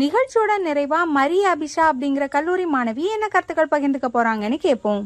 நிகழ்ச்சியோட நிறைவா மரிய அபிஷா அப்படிங்கிற கல்லூரி மாணவி என்ன கருத்துக்கள் பகிர்ந்துக்க போறாங்கன்னு கேட்போம்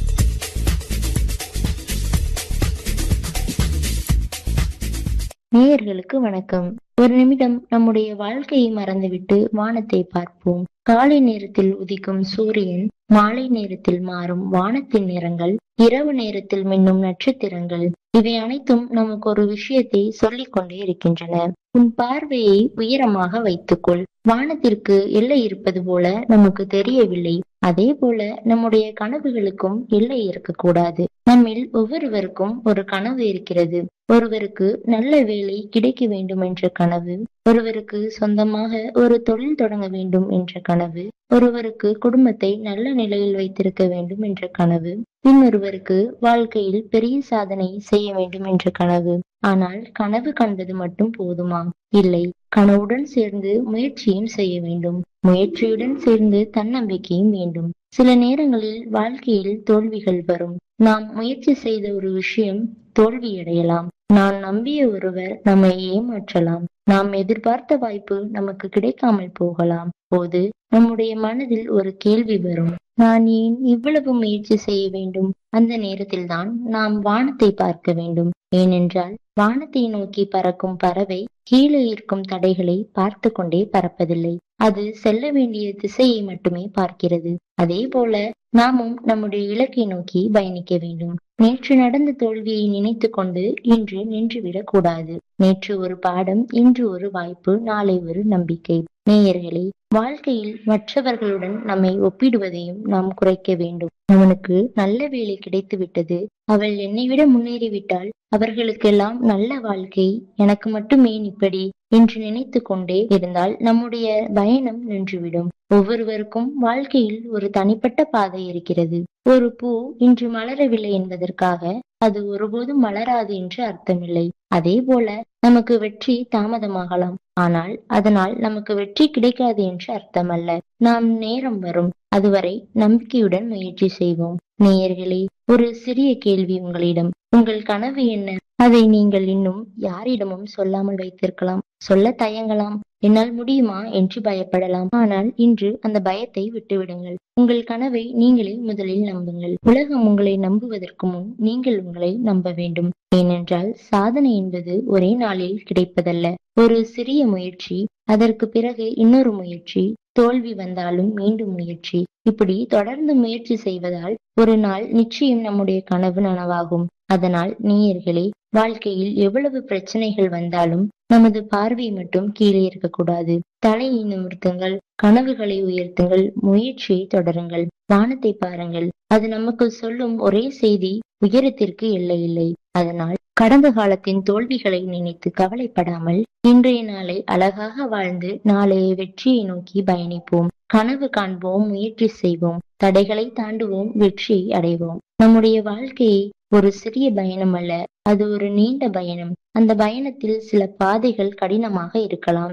நேயர்களுக்கு வணக்கம் ஒரு நிமிடம் நம்முடைய வாழ்க்கையை மறந்துவிட்டு வானத்தை பார்ப்போம் காலை நேரத்தில் உதிக்கும் சூரியன் மாலை நேரத்தில் மாறும் வானத்தின் நிறங்கள் இரவு நேரத்தில் மின்னும் நட்சத்திரங்கள் இவை அனைத்தும் நமக்கு ஒரு விஷயத்தை சொல்லிக் கொண்டே இருக்கின்றன உன் பார்வையை உயரமாக வைத்துக்கொள் வானத்திற்கு எல்லை இருப்பது போல நமக்கு தெரியவில்லை அதே போல நம்முடைய கனவுகளுக்கும் எல்லை இருக்கக்கூடாது நம்மில் ஒவ்வொருவருக்கும் ஒரு கனவு இருக்கிறது ஒருவருக்கு நல்ல வேலை கிடைக்க வேண்டும் என்ற கனவு ஒருவருக்கு சொந்தமாக ஒரு தொழில் தொடங்க வேண்டும் என்ற கனவு ஒருவருக்கு குடும்பத்தை நல்ல நிலையில் வைத்திருக்க வேண்டும் என்ற கனவு இன்னொருவருக்கு வாழ்க்கையில் பெரிய சாதனை செய்ய வேண்டும் என்ற கனவு ஆனால் கனவு கண்டது மட்டும் போதுமா இல்லை கனவுடன் சேர்ந்து முயற்சியும் செய்ய வேண்டும் முயற்சியுடன் சேர்ந்து தன்னம்பிக்கையும் வேண்டும் சில நேரங்களில் வாழ்க்கையில் தோல்விகள் வரும் நாம் முயற்சி செய்த ஒரு விஷயம் தோல்வியடையலாம் நான் நம்பிய ஒருவர் நம்மை ஏமாற்றலாம் நாம் எதிர்பார்த்த வாய்ப்பு நமக்கு கிடைக்காமல் போகலாம் போது நம்முடைய மனதில் ஒரு கேள்வி வரும் நான் ஏன் இவ்வளவு முயற்சி செய்ய வேண்டும் அந்த நேரத்தில் தான் நாம் வானத்தை பார்க்க வேண்டும் ஏனென்றால் வானத்தை நோக்கி பறக்கும் பறவை கீழே இருக்கும் தடைகளை பார்த்து கொண்டே பறப்பதில்லை அது செல்ல வேண்டிய திசையை மட்டுமே பார்க்கிறது அதே போல நாமும் நம்முடைய இலக்கை நோக்கி பயணிக்க வேண்டும் நேற்று நடந்த தோல்வியை நினைத்து கொண்டு இன்று நின்றுவிடக் கூடாது நேற்று ஒரு பாடம் இன்று ஒரு வாய்ப்பு நாளை ஒரு நம்பிக்கை நேயர்களே வாழ்க்கையில் மற்றவர்களுடன் நம்மை ஒப்பிடுவதையும் நாம் குறைக்க வேண்டும் அவனுக்கு நல்ல வேலை கிடைத்து விட்டது அவள் என்னை விட முன்னேறிவிட்டால் அவர்களுக்கெல்லாம் நல்ல வாழ்க்கை எனக்கு மட்டும் ஏன் இப்படி என்று நினைத்து கொண்டே இருந்தால் நம்முடைய பயணம் நின்றுவிடும் ஒவ்வொருவருக்கும் வாழ்க்கையில் ஒரு தனிப்பட்ட பாதை இருக்கிறது ஒரு பூ இன்று மலரவில்லை என்பதற்காக அது ஒருபோதும் மலராது என்று அர்த்தமில்லை அதே போல நமக்கு வெற்றி தாமதமாகலாம் ஆனால் அதனால் நமக்கு வெற்றி கிடைக்காது என்று அர்த்தமல்ல நாம் நேரம் வரும் அதுவரை நம்பிக்கையுடன் முயற்சி செய்வோம் நேயர்களே ஒரு சிறிய கேள்வி உங்களிடம் உங்கள் கனவு என்ன அதை நீங்கள் இன்னும் யாரிடமும் சொல்லாமல் வைத்திருக்கலாம் சொல்ல தயங்கலாம் என்னால் முடியுமா என்று பயப்படலாம் ஆனால் இன்று அந்த பயத்தை விட்டுவிடுங்கள் உங்கள் கனவை நீங்களே முதலில் நம்புங்கள் உலகம் உங்களை நம்புவதற்கு முன் நீங்கள் உங்களை நம்ப வேண்டும் ஏனென்றால் சாதனை என்பது ஒரே நாளில் கிடைப்பதல்ல ஒரு சிறிய முயற்சி அதற்கு பிறகு இன்னொரு முயற்சி தோல்வி வந்தாலும் மீண்டும் முயற்சி இப்படி தொடர்ந்து முயற்சி செய்வதால் ஒரு நாள் நிச்சயம் நம்முடைய கனவு நனவாகும் அதனால் நேயர்களே வாழ்க்கையில் எவ்வளவு பிரச்சனைகள் வந்தாலும் நமது பார்வை மட்டும் கீழே இருக்கக்கூடாது தலையை நிமிர்த்துங்கள் கனவுகளை உயர்த்துங்கள் முயற்சியை தொடருங்கள் வானத்தை பாருங்கள் அது நமக்கு சொல்லும் ஒரே செய்தி உயரத்திற்கு எல்லை இல்லை அதனால் கடந்த காலத்தின் தோல்விகளை நினைத்து கவலைப்படாமல் இன்றைய நாளை அழகாக வாழ்ந்து நாளைய வெற்றியை நோக்கி பயணிப்போம் கனவு காண்போம் முயற்சி செய்வோம் தடைகளை தாண்டுவோம் வெற்றியை அடைவோம் நம்முடைய வாழ்க்கையை ஒரு சிறிய பயணம் அல்ல அது ஒரு நீண்ட பயணம் அந்த பயணத்தில் சில பாதைகள் கடினமாக இருக்கலாம்